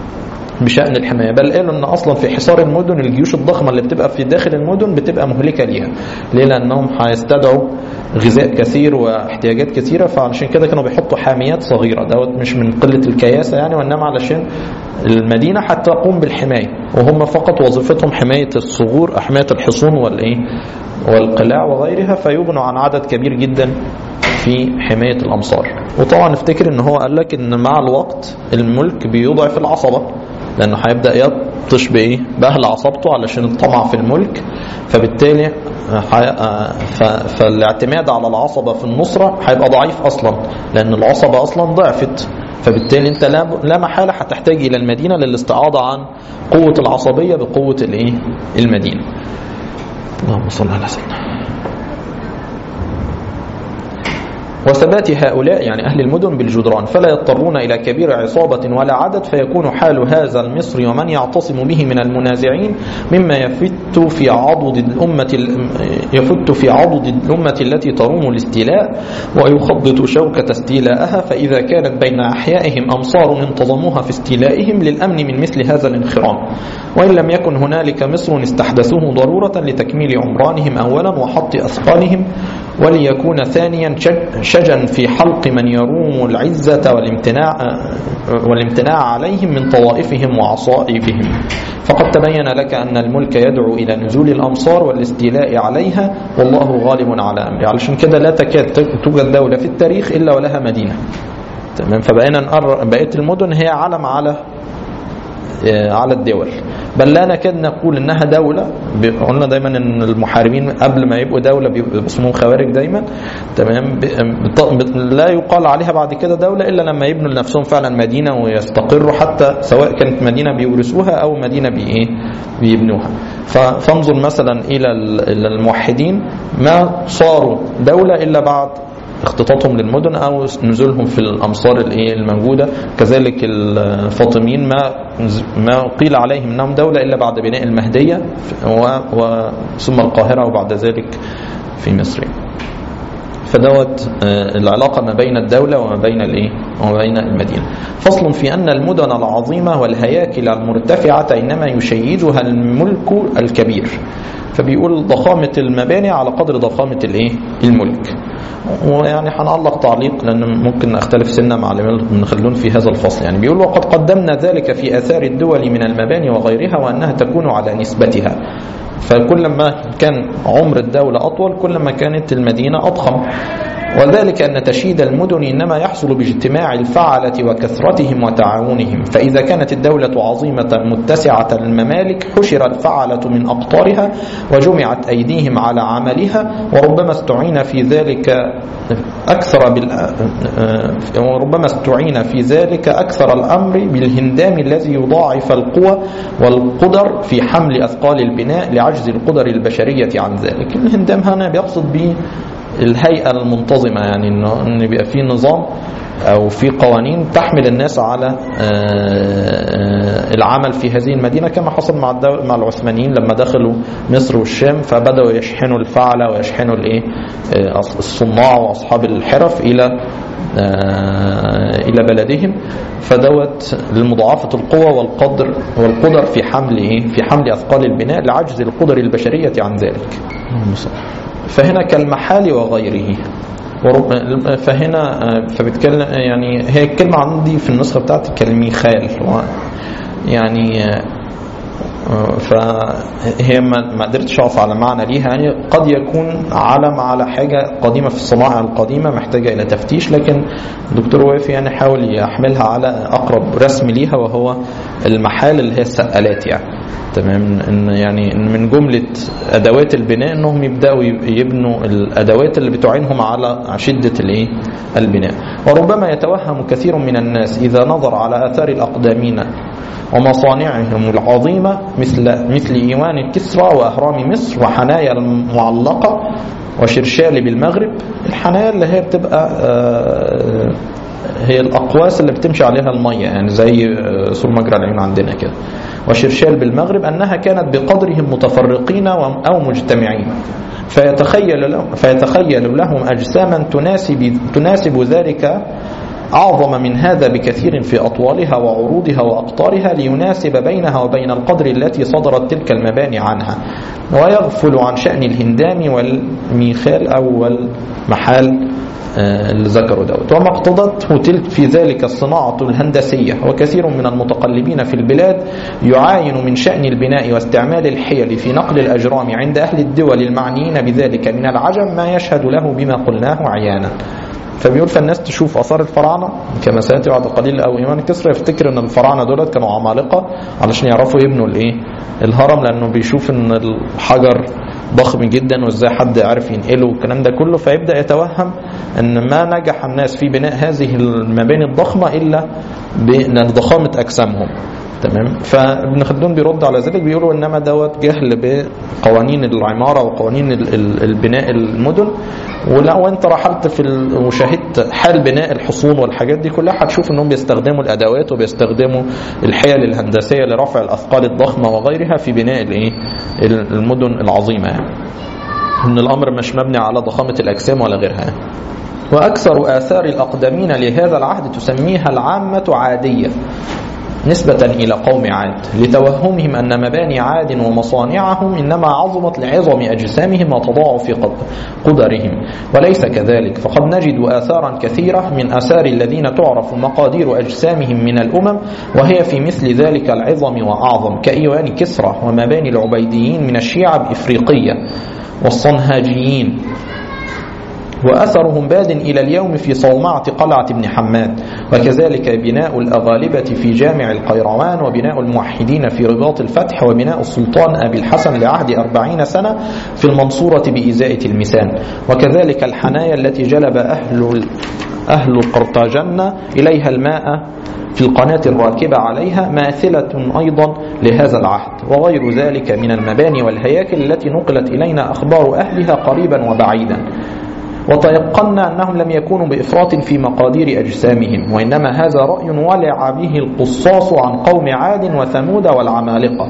بشأن الحماية بل قالوا أن أصلا في حصار المدن الجيوش الضخمة اللي بتبقى في داخل المدن بتبقى مهلكة ليها ليه لأنهم هيستدعوا غذاء كثير واحتياجات كثيرة فعشان كده كانوا بيحطوا حاميات صغيرة دوت مش من قلة الكياسة يعني وإنما علشان المدينة حتى تقوم بالحماية وهم فقط وظيفتهم حماية الصغور حماية الحصون والإيه والقلاع وغيرها فيغنوا عن عدد كبير جدا في حماية الأمصار وطبعا افتكر ان هو قال لك ان مع الوقت الملك بيضعف العصبة لانه هيبدا يبطش بايه باهل عصبته علشان الطمع في الملك فبالتالي فالاعتماد على العصبه في النصره هيبقى ضعيف اصلا لان العصبه اصلا ضعفت فبالتالي انت لا لا محاله هتحتاج الى المدينه للاستعاضه عن قوه العصبيه بقوه الايه المدينه اللهم صل على سيدنا وثبات هؤلاء يعني أهل المدن بالجدران فلا يضطرون إلى كبير عصابة ولا عدد فيكون حال هذا المصري ومن يعتصم به من المنازعين مما يفت في عضد الأمة يفت في عضد الأمة التي تروم الاستيلاء ويخضط شوكة استيلاءها فإذا كانت بين أحيائهم أمصار انتظموها في استيلائهم للأمن من مثل هذا الانخرام وإن لم يكن هنالك مصر استحدثوه ضرورة لتكميل عمرانهم أولا وحط أثقالهم وليكون ثانيا شجا في حلق من يروم العزة والامتناع والامتناع عليهم من طوائفهم وعصائفهم فقد تبين لك أن الملك يدعو إلى نزول الأمصار والاستيلاء عليها والله غالب على أمره علشان كده لا تكاد توجد دولة في التاريخ إلا ولها مدينة تمام فبقينا نقرر بقيه المدن هي علم على على الدول بل لا نكاد نقول انها دوله قلنا دايما ان المحاربين قبل ما يبقوا دوله بيبقوا اسمهم خوارج دايما تمام لا يقال عليها بعد كده دوله الا لما يبنوا لنفسهم فعلا مدينه ويستقروا حتى سواء كانت مدينه بيورثوها او مدينه بي ايه بيبنوها فانظر مثلا الى الموحدين ما صاروا دوله الا بعد اختطاطهم للمدن او نزولهم في الامصار الايه الموجوده كذلك الفاطميين ما ما قيل عليهم انهم دوله الا بعد بناء المهديه ثم القاهره وبعد ذلك في مصر فدوت العلاقه ما بين الدوله وما بين الايه وما بين المدينه فصل في ان المدن العظيمه والهياكل المرتفعه انما يشيدها الملك الكبير فبيقول ضخامة المباني على قدر ضخامة الايه الملك ويعني هنعلق تعليق لان ممكن اختلف سنة مع ابن خلدون في هذا الفصل يعني بيقول وقد قدمنا ذلك في اثار الدول من المباني وغيرها وانها تكون على نسبتها فكل ما كان عمر الدولة أطول كل ما كانت المدينة أضخم وذلك أن تشييد المدن إنما يحصل باجتماع الفعلة وكثرتهم وتعاونهم فإذا كانت الدولة عظيمة متسعة الممالك حشر الفعلة من أقطارها وجمعت أيديهم على عملها وربما استعين في ذلك أكثر بال... وربما استعين في ذلك أكثر الأمر بالهندام الذي يضاعف القوى والقدر في حمل أثقال البناء لعجز القدر البشرية عن ذلك الهندام هنا بيقصد به الهيئة المنتظمة يعني انه ان يبقى في نظام او في قوانين تحمل الناس على العمل في هذه المدينة كما حصل مع مع العثمانيين لما دخلوا مصر والشام فبدأوا يشحنوا الفعلة ويشحنوا الايه الصناع واصحاب الحرف الى الى بلدهم فدوت لمضاعفة القوة والقدر والقدر في حمل ايه في حمل اثقال البناء لعجز القدر البشرية عن ذلك فهنا كالمحال وغيره فهنا فبتكلم يعني هي الكلمة عندي في النسخة بتاعتي كالميخال يعني فهي ما قدرتش اقف على معنى ليها يعني قد يكون علم على حاجه قديمه في الصناعه القديمه محتاجه الى تفتيش لكن الدكتور وافي يعني حاول يحملها على اقرب رسم ليها وهو المحال اللي هي السقالات يعني تمام ان يعني إن من جمله ادوات البناء انهم يبداوا يبنوا الادوات اللي بتعينهم على شده الايه البناء وربما يتوهم كثير من الناس اذا نظر على اثار الاقدامين ومصانعهم العظيمة مثل مثل إيوان كسرى وأهرام مصر وحنايا المعلقة وشرشال بالمغرب الحنايا اللي هي بتبقى هي الأقواس اللي بتمشي عليها المية يعني زي سور مجرى العيون عندنا كده وشرشال بالمغرب أنها كانت بقدرهم متفرقين أو مجتمعين فيتخيل لهم, فيتخيل لهم أجساما تناسب, تناسب ذلك أعظم من هذا بكثير في أطوالها وعروضها وأقطارها ليناسب بينها وبين القدر التي صدرت تلك المباني عنها ويغفل عن شأن الهندام والميخال أو المحال اللي ذكروا دوت وما اقتضته تلك في ذلك الصناعة الهندسية وكثير من المتقلبين في البلاد يعاين من شأن البناء واستعمال الحيل في نقل الأجرام عند أهل الدول المعنيين بذلك من العجم ما يشهد له بما قلناه عيانا فبيقول فالناس تشوف اثار الفراعنه كما سياتي بعد قليل او ايمان كسرى يفتكر ان الفراعنه دولت كانوا عمالقه علشان يعرفوا يبنوا الايه الهرم لانه بيشوف ان الحجر ضخم جدا وازاي حد عارف ينقله والكلام ده كله فيبدا يتوهم ان ما نجح الناس في بناء هذه المباني الضخمه الا بضخامه اجسامهم تمام فابن خلدون بيرد على ذلك بيقولوا انما دوت جهل بقوانين العماره وقوانين البناء المدن ولو انت رحلت في وشاهدت حال بناء الحصون والحاجات دي كلها هتشوف انهم بيستخدموا الادوات وبيستخدموا الحيل الهندسيه لرفع الاثقال الضخمه وغيرها في بناء الايه المدن العظيمه يعني ان الامر مش مبني على ضخامه الاجسام ولا غيرها يعني. واكثر اثار الاقدمين لهذا العهد تسميها العامه عاديه نسبة إلى قوم عاد لتوهمهم أن مباني عاد ومصانعهم إنما عظمت لعظم أجسامهم وتضاعف قدرهم وليس كذلك فقد نجد آثارا كثيرة من آثار الذين تعرف مقادير أجسامهم من الأمم وهي في مثل ذلك العظم وأعظم كإيوان كسرى ومباني العبيديين من الشيعة بإفريقية والصنهاجيين وأثرهم باد إلى اليوم في صومعة قلعة ابن حماد وكذلك بناء الأغالبة في جامع القيروان وبناء الموحدين في رباط الفتح وبناء السلطان أبي الحسن لعهد أربعين سنة في المنصورة بإزاءة الميسان وكذلك الحنايا التي جلب أهل أهل قرطاجنة إليها الماء في القناة الراكبة عليها ماثلة أيضا لهذا العهد وغير ذلك من المباني والهياكل التي نقلت إلينا أخبار أهلها قريبا وبعيدا وتيقنا أنهم لم يكونوا بإفراط في مقادير أجسامهم وإنما هذا رأي ولع به القصاص عن قوم عاد وثمود والعمالقة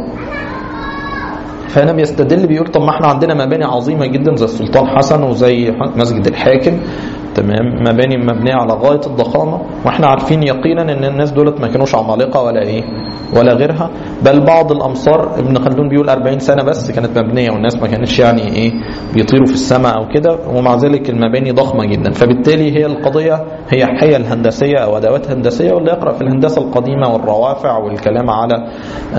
فهنا بيستدل بيقول طب ما احنا عندنا مباني عظيمة جدا زي السلطان حسن وزي مسجد الحاكم تمام مباني مبنية على غاية الضخامة واحنا عارفين يقينا ان الناس دولت ما كانوش عمالقة ولا ايه ولا غيرها بل بعض الامصار ابن خلدون بيقول 40 سنه بس كانت مبنيه والناس ما كانتش يعني ايه بيطيروا في السماء او كده ومع ذلك المباني ضخمه جدا فبالتالي هي القضيه هي حيل هندسيه او ادوات هندسيه واللي يقرا في الهندسه القديمه والروافع والكلام على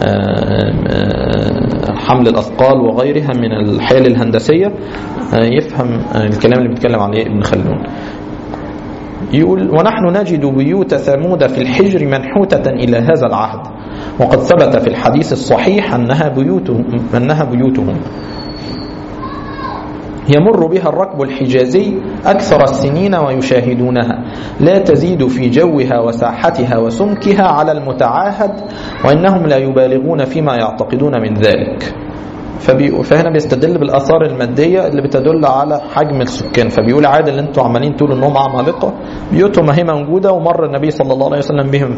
حمل الاثقال وغيرها من الحيل الهندسيه يفهم الكلام اللي بيتكلم عليه ابن خلدون يقول ونحن نجد بيوت ثمود في الحجر منحوتة إلى هذا العهد وقد ثبت في الحديث الصحيح أنها بيوتهم, أنها بيوتهم يمر بها الركب الحجازي أكثر السنين ويشاهدونها لا تزيد في جوها وساحتها وسمكها على المتعاهد وإنهم لا يبالغون فيما يعتقدون من ذلك فهنا بيستدل بالاثار الماديه اللي بتدل على حجم السكان فبيقول عادي اللي انتوا عمالين تقولوا انهم عمالقه بيوتهم هي موجوده ومر النبي صلى الله عليه وسلم بهم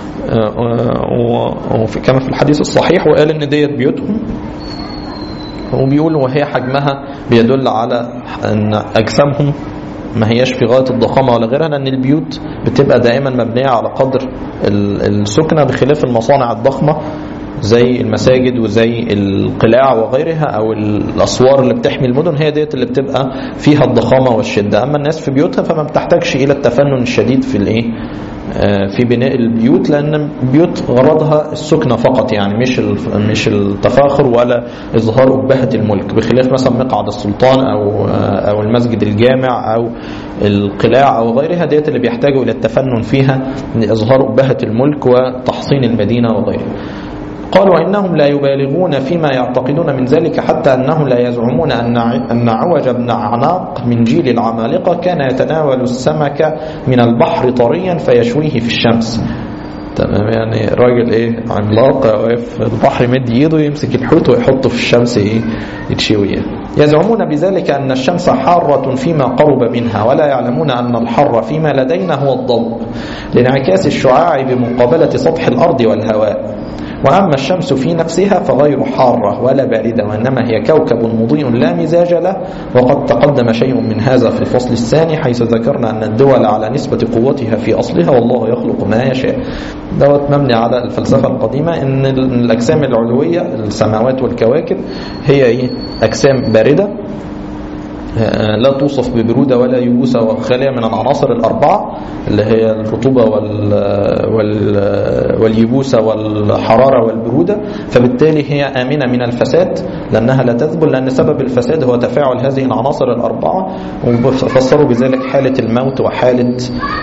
كما في الحديث الصحيح وقال ان ديت بيوتهم وبيقول وهي حجمها بيدل على ان اجسامهم ما هياش في غايه الضخامه ولا غيرها لان البيوت بتبقى دائما مبنيه على قدر السكنه بخلاف المصانع الضخمه زي المساجد وزي القلاع وغيرها او الاسوار اللي بتحمي المدن هي ديت اللي بتبقى فيها الضخامه والشده اما الناس في بيوتها فما بتحتاجش الى التفنن الشديد في الايه في بناء البيوت لان البيوت غرضها السكنه فقط يعني مش مش التفاخر ولا اظهار ابهه الملك بخلاف مثلا مقعد السلطان او او المسجد الجامع او القلاع او غيرها ديت اللي بيحتاجوا الى التفنن فيها لاظهار ابهه الملك وتحصين المدينه وغيرها قال وإنهم لا يبالغون فيما يعتقدون من ذلك حتى أنهم لا يزعمون أن أن عوج بن عناق من جيل العمالقة كان يتناول السمك من البحر طريا فيشويه في الشمس تمام يعني راجل ايه عملاق واقف في البحر مد ايده يمسك الحوت ويحطه في الشمس ايه يتشويه يزعمون بذلك ان الشمس حارة فيما قرب منها ولا يعلمون ان الحر فيما لدينا هو الضوء لانعكاس الشعاع بمقابلة سطح الارض والهواء وأما الشمس في نفسها فغير حارة ولا باردة وإنما هي كوكب مضيء لا مزاج له وقد تقدم شيء من هذا في الفصل الثاني حيث ذكرنا أن الدول على نسبة قوتها في أصلها والله يخلق ما يشاء دوت مبني على الفلسفة القديمة أن الأجسام العلوية السماوات والكواكب هي إيه؟ أجسام باردة لا توصف ببرودة ولا يبوسة وخالية من العناصر الأربعة اللي هي الرطوبة وال وال واليبوسة والحرارة والبرودة فبالتالي هي آمنة من الفساد لأنها لا تذبل لأن سبب الفساد هو تفاعل هذه العناصر الأربعة وفسروا بذلك حالة الموت وحالة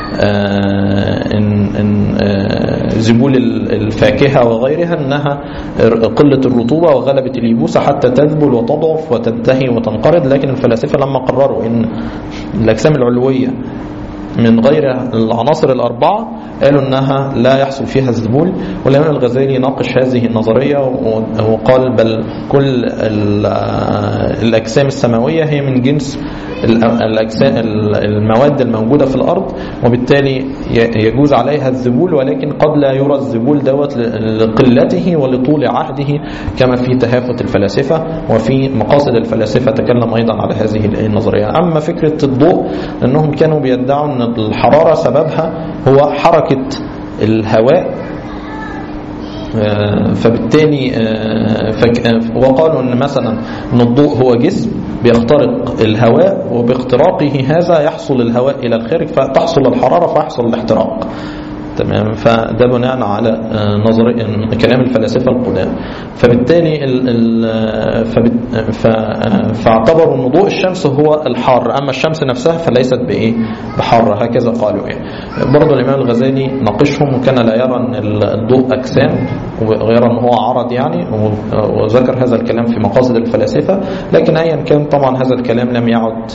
إن إن ذبول الفاكهة وغيرها أنها قلة الرطوبة وغلبة اليبوسة حتى تذبل وتضعف وتنتهي وتنقرض لكن الفلاسفة لما قرروا ان الاجسام العلويه من غير العناصر الأربعة قالوا أنها لا يحصل فيها الذبول والإمام الغزالي ناقش هذه النظرية وقال بل كل الأجسام السماوية هي من جنس الأجسام المواد الموجودة في الأرض وبالتالي يجوز عليها الذبول ولكن قد لا يرى الذبول دوت لقلته ولطول عهده كما في تهافت الفلاسفة وفي مقاصد الفلاسفة تكلم أيضا على هذه النظرية أما فكرة الضوء أنهم كانوا بيدعوا أن الحرارة سببها هو حركة الهواء فبالتالي وقالوا ان مثلا ان الضوء هو جسم بيخترق الهواء وباختراقه هذا يحصل الهواء الى الخارج فتحصل الحراره فيحصل الاحتراق تمام فده بناء على نظر كلام الفلاسفه القدام فبالتالي ال ال فاعتبروا ان ضوء الشمس هو الحار اما الشمس نفسها فليست بايه بحاره هكذا قالوا يعني برضه الامام الغزالي ناقشهم وكان لا يرى ان الضوء اجسام وغير ان هو عرض يعني وذكر هذا الكلام في مقاصد الفلاسفه لكن ايا كان طبعا هذا الكلام لم يعد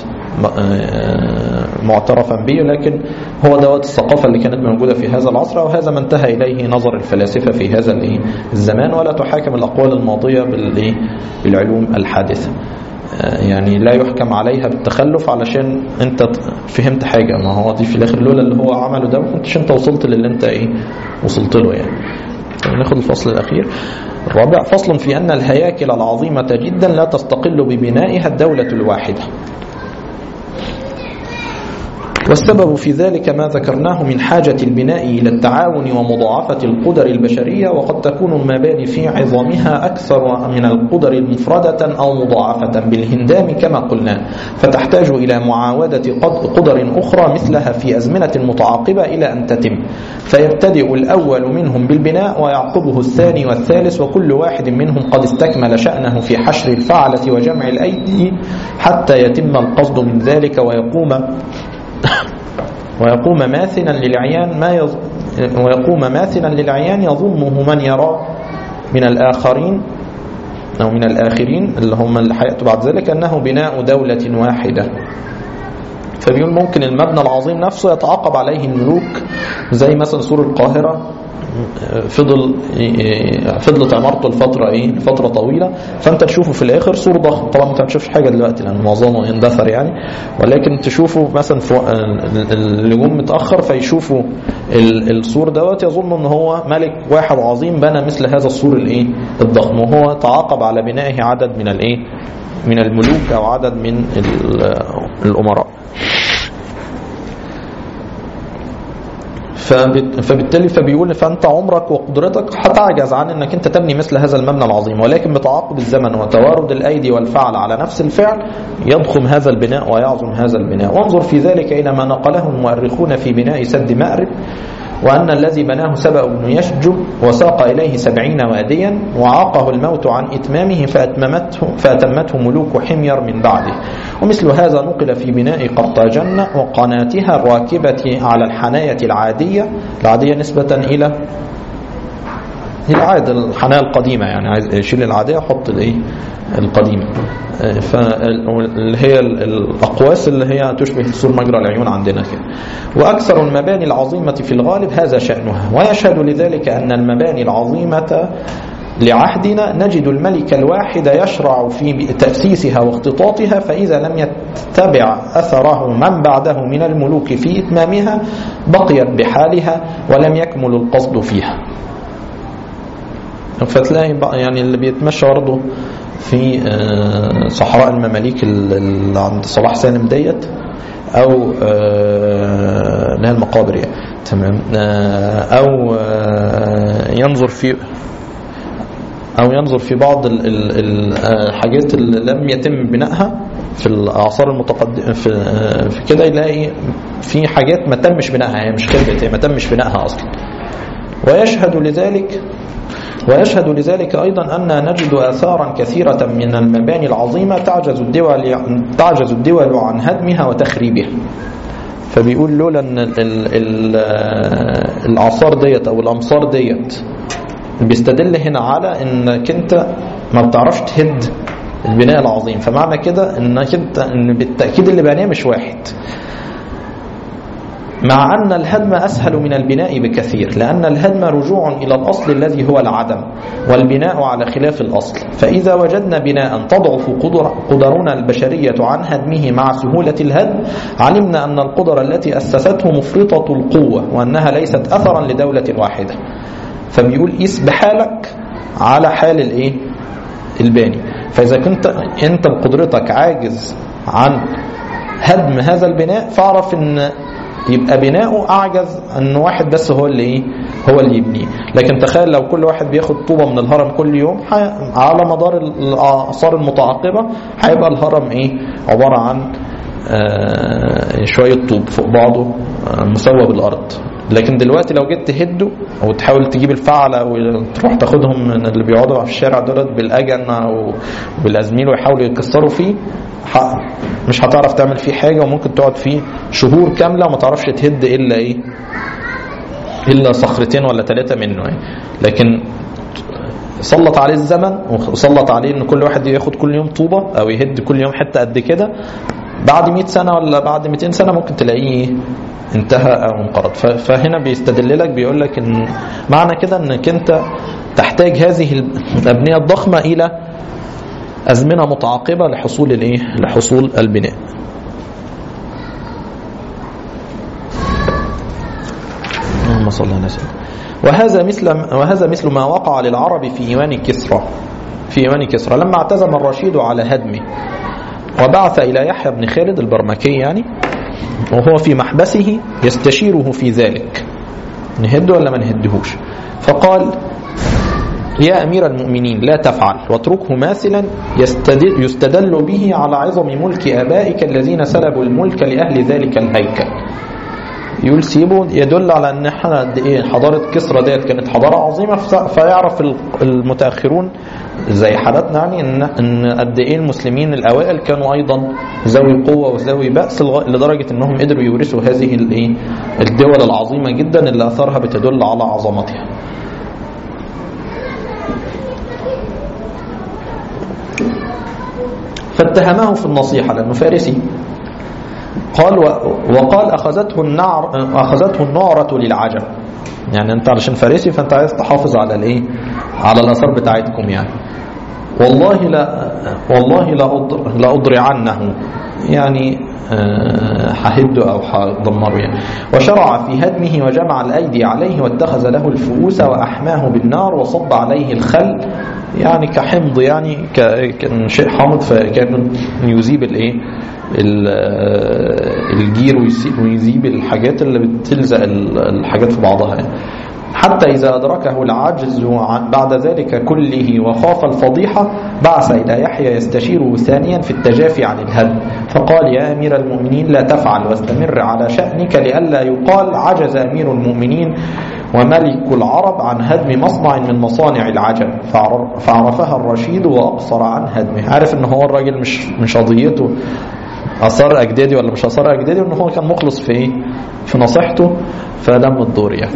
معترفا به لكن هو دوت الثقافه اللي كانت موجوده في هذا العصر وهذا ما انتهى اليه نظر الفلاسفه في هذا الزمان ولا تحاكم الاقوال الماضيه بالعلوم الحادثه يعني لا يحكم عليها بالتخلف علشان انت فهمت حاجه ما هو دي في الاخر لولا اللي هو عمله ده ما كنتش انت وصلت للي انت ايه وصلت له يعني ناخد الفصل الاخير الرابع فصل في ان الهياكل العظيمه جدا لا تستقل ببنائها الدوله الواحده والسبب في ذلك ما ذكرناه من حاجة البناء إلى التعاون ومضاعفة القدر البشرية وقد تكون المباني في عظامها أكثر من القدر المفردة أو مضاعفة بالهندام كما قلنا فتحتاج إلى معاودة قدر أخرى مثلها في أزمنة متعاقبة إلى أن تتم فيبتدئ الأول منهم بالبناء ويعقبه الثاني والثالث وكل واحد منهم قد استكمل شأنه في حشر الفعلة وجمع الأيدي حتى يتم القصد من ذلك ويقوم ويقوم ماثلا للعيان ما يظ... ويقوم ماثلا للعيان يظنه من يرى من الآخرين أو من الآخرين اللي هم اللي هيأتوا بعد ذلك أنه بناء دولة واحدة فبيقول ممكن المبنى العظيم نفسه يتعاقب عليه الملوك زي مثلا سور القاهرة فضل فضلت عمارته لفترة ايه لفترة طويلة فانت تشوفه في الاخر سور ضخم طبعا انت ما تشوفش حاجة دلوقتي لان معظمه اندثر يعني ولكن تشوفه مثلا في اللي جم متأخر فيشوفوا السور دوت يظن ان هو ملك واحد عظيم بنى مثل هذا السور الايه الضخم وهو تعاقب على بنائه عدد من الايه من الملوك او عدد من الامراء فبالتالي فبيقول فانت عمرك وقدرتك هتعجز عن انك انت تبني مثل هذا المبنى العظيم ولكن بتعاقب الزمن وتوارد الايدي والفعل على نفس الفعل يضخم هذا البناء ويعظم هذا البناء وانظر في ذلك الى ما نقله المؤرخون في بناء سد مأرب وأن الذي بناه سبأ بن يشجب وساق إليه سبعين واديا وعاقه الموت عن إتمامه فأتممته, فأتمته ملوك حمير من بعده ومثل هذا نقل في بناء قرطاجنة وقناتها الراكبة على الحناية العادية العادية نسبة إلى هي العادة الحناية القديمة يعني عايز يشيل العادية يحط الايه القديمة فاللي هي الأقواس اللي هي تشبه سور مجرى العيون عندنا كده وأكثر المباني العظيمة في الغالب هذا شأنها ويشهد لذلك أن المباني العظيمة لعهدنا نجد الملك الواحد يشرع في تأسيسها واختطاطها فإذا لم يتبع أثره من بعده من الملوك في إتمامها بقيت بحالها ولم يكمل القصد فيها فتلاقي بقى يعني اللي بيتمشى برضه في صحراء المماليك اللي عند صلاح سالم ديت او اللي هي المقابر يعني تمام او ينظر في او ينظر في بعض الحاجات اللي لم يتم بنائها في الاعصار المتقدمه في, في كده يلاقي في حاجات ما تمش بنائها هي مش خربت هي ما تمش بنائها اصلا ويشهد لذلك ويشهد لذلك أيضا أن نجد آثارا كثيرة من المباني العظيمة تعجز الدول تعجز الدول عن هدمها وتخريبها فبيقول لولا ان ال ال الاعصار ديت او الامصار ديت بيستدل هنا على انك انت ما بتعرفش تهد البناء العظيم فمعنى كده انك انت ان بالتاكيد اللي بناه مش واحد مع أن الهدم أسهل من البناء بكثير لأن الهدم رجوع إلى الأصل الذي هو العدم والبناء على خلاف الأصل فإذا وجدنا بناء تضعف قدر قدرنا البشرية عن هدمه مع سهولة الهدم علمنا أن القدرة التي أسسته مفرطة القوة وأنها ليست أثرا لدولة واحدة فبيقول قيس بحالك على حال الايه الباني فإذا كنت أنت بقدرتك عاجز عن هدم هذا البناء فاعرف ان يبقى بناؤه اعجز ان واحد بس هو اللي ايه هو اللي يبنيه لكن تخيل لو كل واحد بياخد طوبه من الهرم كل يوم على مدار الاعصار المتعاقبه هيبقى الهرم ايه عباره عن شويه طوب فوق بعضه مسوى بالارض لكن دلوقتي لو جيت تهده او تحاول تجيب الفعلة وتروح تاخدهم من اللي بيقعدوا في الشارع دولت بالاجن او بالازميل ويحاولوا يكسروا فيه مش هتعرف تعمل فيه حاجه وممكن تقعد فيه شهور كامله وما تعرفش تهد الا ايه الا صخرتين ولا ثلاثه منه يعني. لكن سلط عليه الزمن وسلط عليه ان كل واحد ياخد كل يوم طوبه او يهد كل يوم حته قد كده بعد 100 سنه ولا بعد 200 سنه ممكن تلاقيه انتهى او انقرض فهنا بيستدل لك بيقول لك ان معنى كده انك انت تحتاج هذه الابنيه الضخمه الى ازمنه متعاقبه لحصول الايه لحصول البناء اللهم صل على سيدنا وهذا مثل وهذا مثل ما وقع للعرب في ايمان كسرى في ايمان كسرى لما اعتزم الرشيد على هدمه وبعث الى يحيى بن خالد البرمكي يعني وهو في محبسه يستشيره في ذلك نهده ولا ما نهدهوش فقال يا أمير المؤمنين لا تفعل واتركه ماثلا يستدل, يستدل به على عظم ملك آبائك الذين سلبوا الملك لأهل ذلك الهيكل يقول سيبه يدل على ان احنا قد ايه حضاره كسرى ديت كانت حضاره عظيمه فيعرف المتاخرون زي حالتنا يعني ان ان قد ايه المسلمين الاوائل كانوا ايضا ذوي قوه وذوي باس لدرجه انهم قدروا يورثوا هذه الايه الدول العظيمه جدا اللي اثارها بتدل على عظمتها. فاتهمه في النصيحه لانه فارسي قال وقال اخذته النعر اخذته النعره للعجم يعني انت علشان فارسي فانت عايز تحافظ على الايه على الاثار بتاعتكم يعني والله لا والله لا لا اضرعنه يعني ههده او هدمره يعني وشرع في هدمه وجمع الايدي عليه واتخذ له الفؤوس واحماه بالنار وصب عليه الخل يعني كحمض يعني كان شيء حامض فكان يذيب الايه الجير ويذيب الحاجات اللي بتلزق الحاجات في بعضها يعني. حتى إذا أدركه العجز بعد ذلك كله وخاف الفضيحة بعث إلى يحيى يستشيره ثانيا في التجافي عن الهدم فقال يا أمير المؤمنين لا تفعل واستمر على شأنك لئلا يقال عجز أمير المؤمنين وملك العرب عن هدم مصنع من مصانع العجم فعرفها الرشيد وأبصر عن هدمه عارف ان هو الراجل مش مش قضيته اثار اجدادي ولا مش اثار اجدادي وان هو كان مخلص في ايه في نصيحته فلم الدور يعني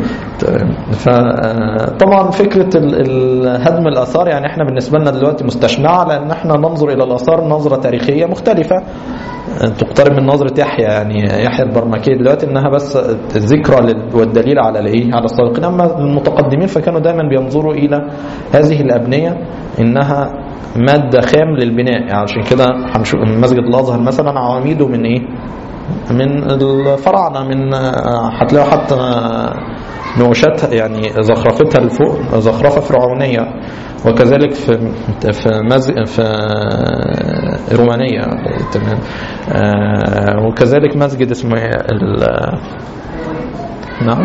فطبعا فكره هدم الاثار يعني احنا بالنسبه لنا دلوقتي مستشنعه لان احنا ننظر الى الاثار نظره تاريخيه مختلفه تقترب من نظره يحيى يعني يحيى البرمكي دلوقتي انها بس الذكرى والدليل على الايه على السابقين اما المتقدمين فكانوا دايما بينظروا الى هذه الابنيه انها ماده خام للبناء يعني عشان كده هنشوف مسجد الازهر مثلا عواميده من ايه من الفراعنه من هتلاقوا حتى نقوشاتها يعني زخرفتها لفوق زخرفه فرعونيه وكذلك في في مز... في رومانيه تمام وكذلك مسجد اسمه ال... نعم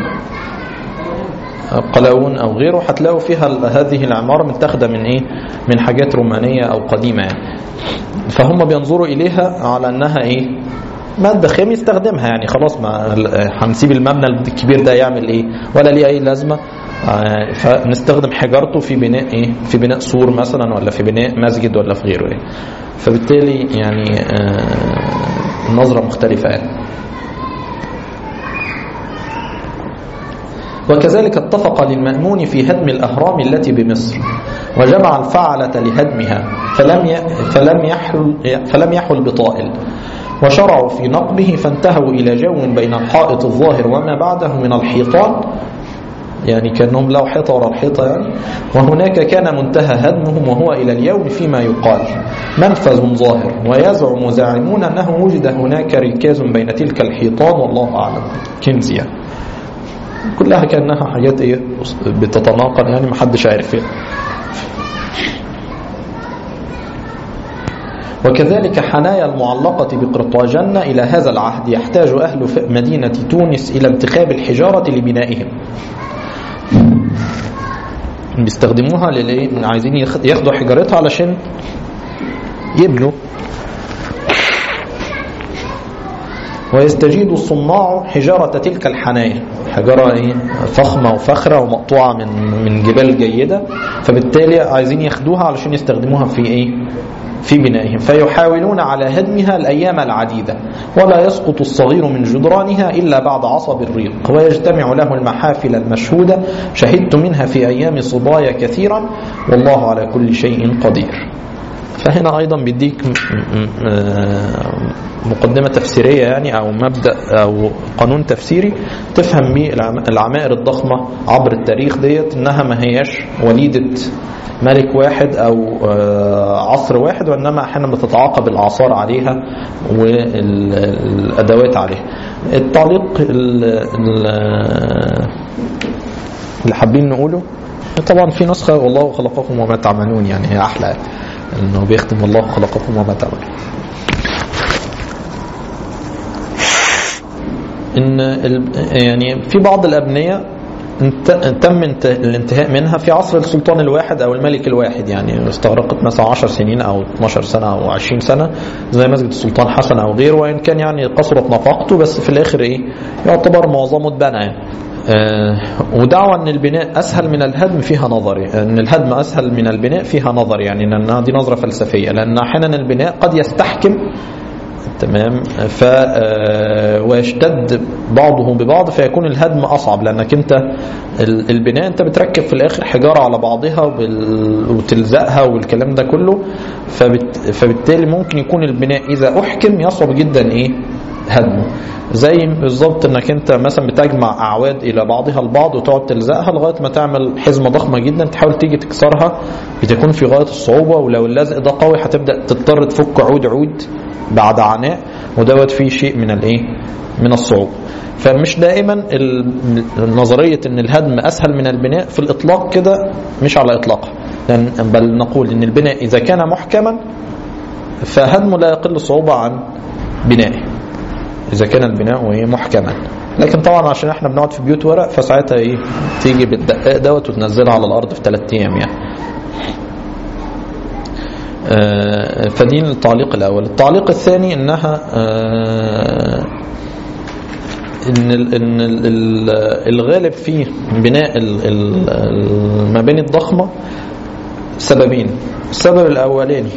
قلاوون او غيره هتلاقوا فيها هذه العماره متاخده من ايه من حاجات رومانيه او قديمه يعني فهم بينظروا اليها على انها ايه مادة خام يستخدمها يعني خلاص ما هنسيب المبنى الكبير ده يعمل ايه ولا ليه اي لازمة فنستخدم حجارته في بناء ايه في بناء سور مثلا ولا في بناء مسجد ولا في غيره ايه فبالتالي يعني النظرة مختلفة يعني وكذلك اتفق للمأمون في هدم الأهرام التي بمصر وجمع الفعلة لهدمها فلم فلم يحل فلم يحل بطائل وشرعوا في نقبه فانتهوا إلى جو بين الحائط الظاهر وما بعده من الحيطان يعني كأنهم لو حيطة وراء الحيطة يعني وهناك كان منتهى هدمهم وهو إلى اليوم فيما يقال منفذ ظاهر ويزعم زاعمون أنه وجد هناك ركاز بين تلك الحيطان والله أعلم كنز يعني كلها كأنها حاجات إيه بتتناقل يعني محدش عارف يعني. وكذلك حنايا المعلقة بقرطاجنة إلى هذا العهد يحتاج أهل مدينة تونس إلى انتخاب الحجارة لبنائهم بيستخدموها للي عايزين ياخدوا حجارتها علشان يبنوا ويستجيد الصناع حجارة تلك الحنايا حجارة ايه فخمة وفخرة ومقطوعة من من جبال جيدة فبالتالي عايزين ياخدوها علشان يستخدموها في ايه في بنائهم فيحاولون على هدمها الأيام العديدة ولا يسقط الصغير من جدرانها إلا بعد عصب الريق ويجتمع له المحافل المشهودة شهدت منها في أيام صبايا كثيرا والله على كل شيء قدير فهنا أيضا بيديك مقدمة تفسيرية يعني أو مبدأ أو قانون تفسيري تفهم به العمائر الضخمة عبر التاريخ ديت إنها ما هياش وليدة ملك واحد أو عصر واحد وإنما أحيانا بتتعاقب الأعصار عليها والأدوات عليها التعليق اللي حابين نقوله طبعا في نسخة والله خلقكم وما تعملون يعني هي أحلى انه بيختم الله خلقكم وما تعملون ان ال- يعني في بعض الابنيه انت- تم انت- الانتهاء منها في عصر السلطان الواحد او الملك الواحد يعني استغرقت مثلا 10 سنين او 12 سنه او 20 سنه زي مسجد السلطان حسن او غيره وان كان يعني قصرت نفقته بس في الاخر ايه يعتبر معظمه اتبنى يعني. آه، ودعوى ان البناء اسهل من الهدم فيها نظري ان الهدم اسهل من البناء فيها نظر يعني لانها دي نظره فلسفيه لان احيانا البناء قد يستحكم تمام ف آه، ويشتد بعضه ببعض فيكون الهدم اصعب لانك انت ال- البناء انت بتركب في الاخر حجاره على بعضها وبال- وتلزقها والكلام ده كله فبت... فبالتالي ممكن يكون البناء اذا احكم يصعب جدا ايه هدمه زي بالظبط انك انت مثلا بتجمع اعواد الى بعضها البعض وتقعد تلزقها لغايه ما تعمل حزمه ضخمه جدا تحاول تيجي تكسرها بتكون في غايه الصعوبه ولو اللزق ده قوي هتبدا تضطر تفك عود عود بعد عناء ودوت فيه شيء من الايه من الصعوبه فمش دائما ال- نظريه ان الهدم اسهل من البناء في الاطلاق كده مش على اطلاقها لأن بل نقول ان البناء اذا كان محكما فهدمه لا يقل صعوبه عن بنائه اذا كان البناء ايه محكما لكن طبعا عشان احنا بنقعد في بيوت ورق فساعتها ايه تيجي بالدقاق دوت وتنزلها على الارض في ثلاث ايام يعني آه، فدي التعليق الاول التعليق الثاني انها آه، ان ال- ان ال- ال- الغالب في بناء ال- ال- المباني الضخمه سببين السبب الاولاني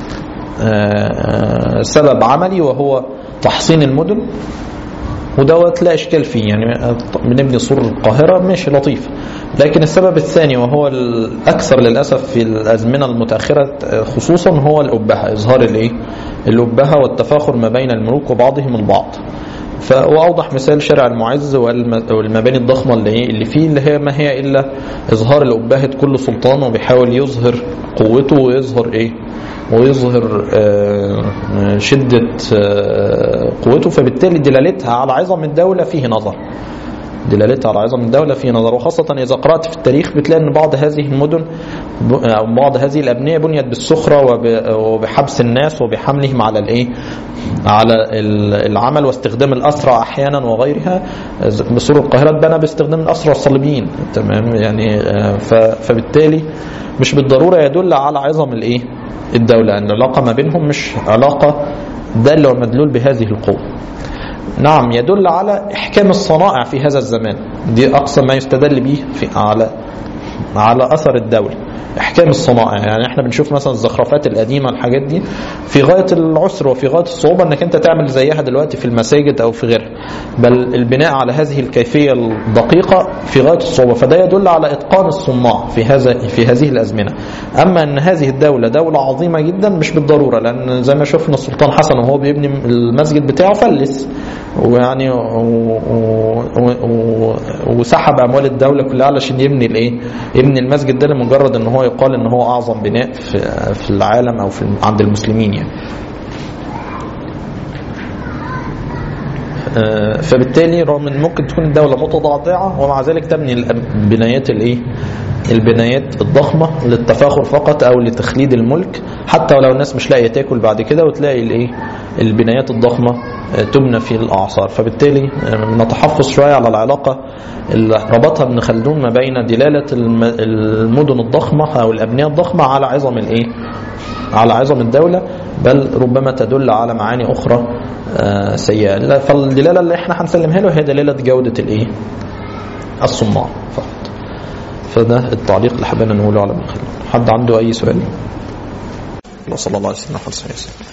آه، سبب عملي وهو تحصين المدن ودوت لا اشكال فيه يعني بنبني سور القاهره ماشي لطيف لكن السبب الثاني وهو الاكثر للاسف في الازمنه المتاخره خصوصا هو الابهه اظهار الايه الابهه والتفاخر ما بين الملوك وبعضهم البعض ف- واوضح مثال شارع المعز والم- والمباني الضخمه اللي إيه؟ اللي فيه اللي هي ما هي الا اظهار الابهه كل سلطان وبيحاول يظهر قوته ويظهر ايه ويظهر آه، شده آه، قوته فبالتالي دلالتها على عظم الدوله فيه نظر دلالتها على عظم الدولة في نظر وخاصة إذا قرأت في التاريخ بتلاقي أن بعض هذه المدن ب- أو بعض هذه الأبنية بنيت بالسخرة وب- وبحبس الناس وبحملهم على الإيه على ال- العمل واستخدام الأسرى أحيانا وغيرها بسور القاهرة اتبنى باستخدام الأسرى الصليبيين تمام يعني آه، ف- فبالتالي مش بالضرورة يدل على عظم الإيه الدولة أن العلاقة ما بينهم مش علاقة دالة ومدلول بهذه القوة نعم يدل على احكام الصنائع في هذا الزمان دي اقصى ما يستدل به في على على اثر الدوله احكام الصنائع يعني احنا بنشوف مثلا الزخرفات القديمه الحاجات دي في غايه العسر وفي غايه الصعوبه انك انت تعمل زيها دلوقتي في المساجد او في غيرها بل البناء على هذه الكيفيه الدقيقه في غايه الصعوبه فده يدل على اتقان الصناع في هذا في هذه الازمنه اما ان هذه الدوله دوله عظيمه جدا مش بالضروره لان زي ما شفنا السلطان حسن وهو بيبني المسجد بتاعه فلس ويعني و- و- و- وسحب اموال الدوله كلها علشان يبني الايه يبني المسجد ده لمجرد ان هو يقال ان هو اعظم بناء في في العالم او في عند المسلمين يعني آه، فبالتالي رغم ان ممكن تكون الدوله متضعضعه ومع ذلك تبني البنايات الايه البنايات الضخمه للتفاخر فقط او لتخليد الملك حتى ولو الناس مش لاقيه تاكل بعد كده وتلاقي الايه البنايات الضخمه آه، تبنى في الاعصار فبالتالي آه، نتحفظ شويه على العلاقه اللي ربطها ابن خلدون ما بين دلاله الم- المدن الضخمه او الابنيه الضخمه على عظم الايه على عظم الدولة بل ربما تدل على معاني أخرى آه، سيئة لا، فالدلالة اللي احنا هنسلمها له هي دلالة جودة الإيه؟ الصناع فقط فده التعليق اللي حبينا نقوله على ابن خلدون حد عنده أي سؤال؟ صلى الله عليه وسلم